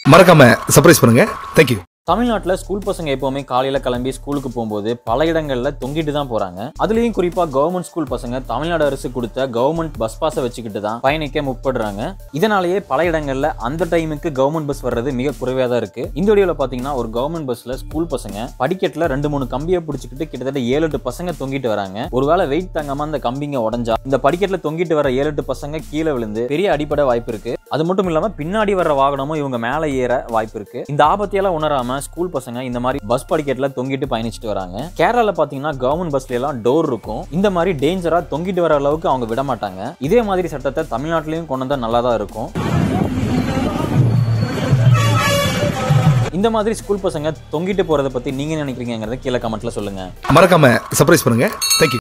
மறக்காம சர்ப்ரைஸ் பண்ணுங்க தேங்க்யூ தமிழ்நாட்டில் ஸ்கூல் பசங்க எப்பவுமே காலையில் கிளம்பி ஸ்கூலுக்கு போகும்போது பல இடங்களில் தொங்கிட்டு தான் போகிறாங்க அதுலேயும் குறிப்பாக கவர்மெண்ட் ஸ்கூல் பசங்க தமிழ்நாடு அரசு கொடுத்த கவர்மெண்ட் பஸ் பாஸை வச்சுக்கிட்டு தான் பயணிக்க முற்படுறாங்க இதனாலேயே பல இடங்களில் அந்த டைமுக்கு கவர்மெண்ட் பஸ் வர்றது மிக குறைவாக தான் இருக்குது இந்த வீடியோவில் பார்த்தீங்கன்னா ஒரு கவர்மெண்ட் பஸ்ஸில் ஸ்கூல் பசங்க படிக்கட்டில் ரெண்டு மூணு கம்பியை பிடிச்சிக்கிட்டு கிட்டத்தட்ட ஏழு எட்டு பசங்க தொங்கிட்டு வராங்க ஒருவேளை வெயிட் தாங்காம அந்த கம்பிங்க உடஞ்சா இந்த படிக்கட்டில் தொங்கிட்டு வர ஏழு எட்டு பசங்க கீழே விழுந்து பெரிய அடிப்படை வாய்ப்பு இருக்கு அது மட்டும் இல்லாம பின்னாடி வர்ற வாகனமும் இவங்க மேல ஏற வாய்ப்பு இருக்கு இந்த ஆபத்தையெல்லாம் உணராம ஸ்கூல் பசங்க இந்த மாதிரி பஸ் படிக்கட்டுல தொங்கிட்டு பயணிச்சுட்டு வராங்க கேரளால பாத்தீங்கன்னா கவர்மெண்ட் பஸ்ல எல்லாம் டோர் இருக்கும் இந்த மாதிரி டேஞ்சரா தொங்கிட்டு வர அளவுக்கு அவங்க விட மாட்டாங்க இதே மாதிரி சட்டத்தை தமிழ்நாட்டிலையும் கொண்டு வந்தா நல்லா தான் இருக்கும் இந்த மாதிரி ஸ்கூல் பசங்க தொங்கிட்டு போறதை பத்தி நீங்க நினைக்கிறீங்கிறத கீழே கமெண்ட்ல சொல்லுங்க மறக்காம சர்ப்ரைஸ் பண்ணுங்க தேங்க்யூ